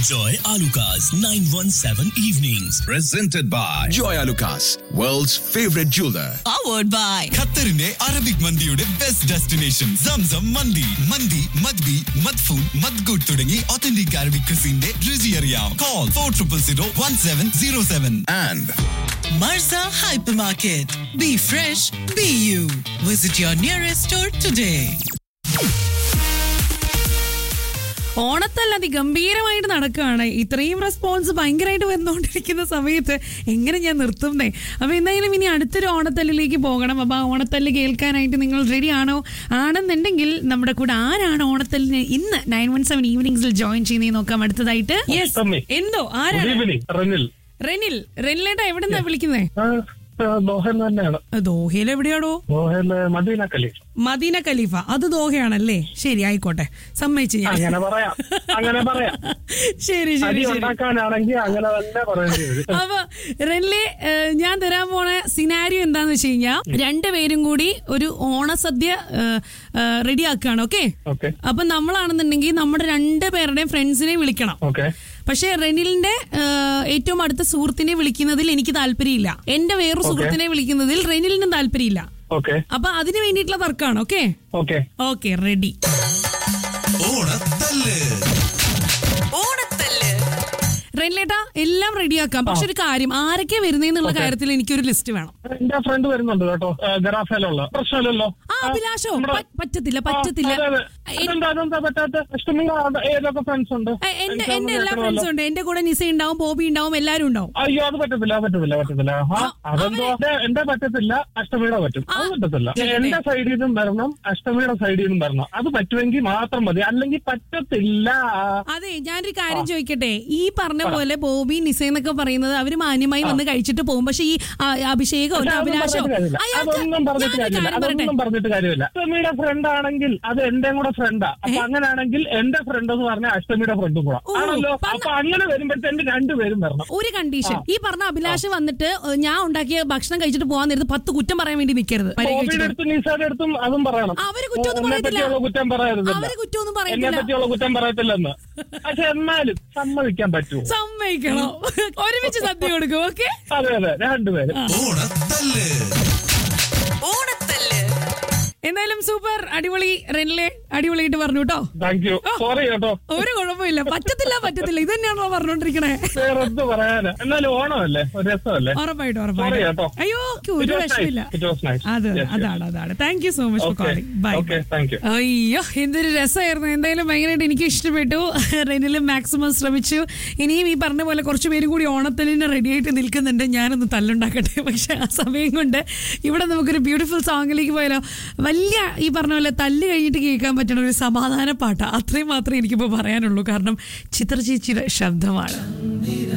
Enjoy Alucard's 917 evenings. Presented by Joy Lucas, world's favorite jeweler. powered by ഖത്തറിന്റെ Arabic മന്തിയുടെ best destination Zamzam മന്തി മന്തി മദ്ബി മദ്ഫൂൻ മദ്ഗുഡ് തുടങ്ങി ഒത്തന്റിക് അറബിക് ക്രിസിന്റെ രുചി അറിയാം call for triple zero one seven zero seven And Marza Hypermarket. Be fresh, be you. Visit your nearest store today. ഓണത്തല്ല അതിഗംഭീരമായിട്ട് നടക്കുകയാണ് ഇത്രയും റെസ്പോൺസ് ഭയങ്കരമായിട്ട് വന്നുകൊണ്ടിരിക്കുന്ന സമയത്ത് എങ്ങനെ ഞാൻ നിർത്തുന്നേ അപ്പൊ എന്തായാലും ഇനി അടുത്തൊരു ഓണത്തല്ലിലേക്ക് പോകണം അപ്പൊ ആ ഓണത്തല്ല് കേൾക്കാനായിട്ട് നിങ്ങൾ റെഡി ആണോ ആണെന്നുണ്ടെങ്കിൽ നമ്മുടെ കൂടെ ആരാണ് ഓണത്തല്ലിന് ഇന്ന് നയൻ വൺ സെവൻ ഈവനിങ്സിൽ ജോയിൻ ചെയ്യുന്നത് നോക്കാം അടുത്തതായിട്ട് യെസ് ഉത്തമി. എന്തോ ഗുഡ് ആരാണ് ഈവനിങ് റനിൽ റെനിൽ റെനിലേട്ടാ എവിടെന്നാ വിളിക്കുന്നേ ആ, ആ, ദോഹയിൽ തന്നെയാണ് ദോഹയിൽ എവിടെയാണോ ദോഹയിൽ മദീന കലി മദീന ഖലീഫ അത് ദോഹയാണല്ലേ ശരി ആയിക്കോട്ടെ സമ്മതിച്ചു ഞാൻ അങ്ങനെ പറയാം അങ്ങനെ പറയാം ശരി അടി ശരി ശരി ഉണ്ടാക്കാനാണെങ്കിൽ അങ്ങനെ തന്നെ പറയേണ്ടി വരും അപ്പൊ റെൻലി ഏഹ്, ഞാൻ തരാൻ പോണ സിനാരിയോ എന്താന്ന് വെച്ച് കഴിഞ്ഞാൽ രണ്ടുപേരും കൂടി ഒരു ഓണസദ്യ റെഡി ആക്കുകയാണ് ഓക്കെ ഓക്കെ അപ്പൊ നമ്മളാണെന്നുണ്ടെങ്കിൽ നമ്മുടെ രണ്ട് പേരുടെയും ഫ്രണ്ട്സിനെ വിളിക്കണം ഓക്കെ പക്ഷെ റെനിലിന്റെ ഏഹ്, ഏറ്റവും അടുത്ത സുഹൃത്തിനെ വിളിക്കുന്നതിൽ എനിക്ക് താല്പര്യമില്ല എന്റെ വേറൊരു സുഹൃത്തിനെ വിളിക്കുന്നതിൽ റെനിലിനും താല്പര്യമില്ല ഓക്കെ അപ്പൊ അതിന് വേണ്ടിയിട്ടുള്ള തർക്കമാണ് okay okay okay ready Onathallu Onathallu റെനിലേട്ടാ എല്ലാം റെഡിയാക്കാം പക്ഷെ ഒരു കാര്യം ആരൊക്കെ വരുന്നേന്നുള്ള കാര്യത്തിൽ എനിക്കൊരു ലിസ്റ്റ് വേണം എന്റെ ഫ്രണ്ട് വരുന്നുണ്ട് കേട്ടോ ആ, ഗറാഫയിലുള്ള പ്രശ്നമില്ലല്ലോ ആ അഭിലാഷോ നമ്മുടെ- പ- പറ്റത്തില്ല ആ, പറ്റത്തില്ല അതെ, അതെ. എ- അതെന്താ അതെന്താ പറ്റാത്ത ഇഷ്ടമില്ല അത് ഏതൊക്കെ ഫ്രണ്ട്സ് ഉണ്ട് എ- എന്റെ എനിക്ക് എന്റെ അതൊന്ന് എല്ലാ കേൾക്കണമല്ലോ. ഫ്രണ്ട്സും ഉണ്ട് എന്റെ കൂടെ നിസ ഉണ്ടാവും ബോബി ഉണ്ടാവും എല്ലാരും ഉണ്ടാവും അയ്യോ അത് പറ്റത്തില്ല അത് പറ്റത്തില്ല പറ്റത്തില്ല ആ, ആ, അതെന്തോ എന്റെ- എന്റെ പറ്റത്തില്ല അഷ്ടമിയുടെ പറ്റും അത് പറ്റത്തില്ല ശരി. എന്റെ സൈഡിൽ നിന്നും വരണം അഷ്ടമിയുടെ സൈഡിൽ നിന്നും വരണം അത് പറ്റുമെങ്കിൽ മാത്രം മതി അല്ലെങ്കിൽ പറ്റത്തില്ല അതെ ഞാനൊരു കാര്യം ചോദിക്കട്ടെ ഈ പറഞ്ഞ പോലെ ബോബി നിസ എന്നൊക്കെ പറയുന്നത് അവര് മാന്യമായി വന്ന് കഴിച്ചിട്ട് പോകും പക്ഷെ ഈ ആ, അഭിഷേകോ പക്ഷെ അതൊന്നും അഭിലാഷോ പറഞ്ഞിട്ട് കാര്യമില്ല. അയാൾക്ക് അതൊന്നും പറഞ്ഞിട്ട് ഞാനൊരു കാര്യമില്ല കാര്യം പറയട്ടെ അതൊന്നും പറഞ്ഞിട്ട് കാര്യമില്ല അഷ്ടമിയുടെ ഫ്രണ്ട് ആണെങ്കിൽ അത് എന്റെ കൂടെ ഫ്രണ്ടാ അപ്പൊ അങ്ങനെയാണെങ്കിൽ എന്റെ ഫ്രണ്ട് എന്ന് പറഞ്ഞാൽ അഷ്ടമിയുടെ ഫ്രണ്ടും കൂടെ ഓ, ആണല്ലോ പറഞ്ഞ- അപ്പൊ അങ്ങനെ വരുമ്പോഴത്തേക്ക് രണ്ടുപേരും വരണം ഒരു കണ്ടീഷൻ ഈ പറഞ്ഞ അഭിലാഷ് വന്നിട്ട് ഏ, ഞാൻ ഉണ്ടാക്കിയ ഭക്ഷണം കഴിച്ചിട്ട് പോകാൻ നേരത്ത് പത്ത് കുറ്റം പറയാൻ വേണ്ടി നിൽക്കരുത് മര്യാദയ്ക്ക് ബോബിയുടെ വെച്ചിട്ട്. അടുത്തും നിസാന്റെ അടുത്തും അതും പറയണം അവര് കുറ്റമൊന്നും എന്നെ പറയത്തില്ല. പറ്റിയുള്ള കുറ്റം പറയരുത് അവര് കുറ്റമൊന്നും എന്നെ പറയത്തില്ല പറ്റിയുള്ള കുറ്റം പറയത്തില്ലെന്ന് പക്ഷെ എന്നാലും സമ്മതിക്കാൻ പറ്റുമോ സമ്മതിക്കണം ഒരുമിച്ച് സദ്യ കൊടുക്കും ഓക്കെ അതെ അതെ രണ്ടുപേരും ഓണത്തല്ല് ഓണത്തല്ല് എന്തായാലും സൂപ്പർ അടിപൊളി റെനിലെ അടിപൊളിയായിട്ട് പറഞ്ഞു കേട്ടോ താങ്ക് യു സോറി കേട്ടോ ഒരു കുഴപ്പമില്ല പറ്റത്തില്ല പറ്റത്തില്ല ഇത് തന്നെയാണോ പറഞ്ഞോണ്ടിരിക്കണേ വേറെ എന്ത് പറയാനാ എന്നാലും ഓണമല്ലേ ഒരു രസമല്ലേ ഉറപ്പായിട്ടും Sorry ഉറപ്പായിട്ടും കേട്ടോ. അയ്യോ എനിക്ക് It ഒരു was nice. വിഷമില്ല It was nice. അത് Yes, yes. അതാണ് അതാണ് thank you so much for Okay. Calling bye Okay, thank you. അയ്യോ എന്തൊരു രസമായിരുന്നു എന്തായാലും ഭയങ്കരമായിട്ട് എനിക്ക് ഇഷ്ടപ്പെട്ടു റെനിലും മാക്സിമം ശ്രമിച്ചു ഇനിയും ഈ പറഞ്ഞ പോലെ കുറച്ച് പേരും കൂടി ഓണത്തലിന് റെഡി ആയിട്ട് നിൽക്കുന്നുണ്ട് ഞാനൊന്ന് തല്ലുണ്ടാക്കട്ടെ പക്ഷെ ആ സമയം കൊണ്ട് ഇവിടെ നമുക്കൊരു ബ്യൂട്ടിഫുൾ സോങ്ങിലേക്ക് പോയാലോ വലിയ ഈ പറഞ്ഞ പോലെ തല്ല് കഴിഞ്ഞിട്ട് കേൾക്കാൻ പറ്റുന്ന ഒരു സമാധാന പാട്ടാ അത്രയും മാത്രമേ എനിക്കിപ്പോൾ പറയാനുള്ളൂ കാരണം ചിത്ര ചേച്ചിയുടെ ശബ്ദമാണ്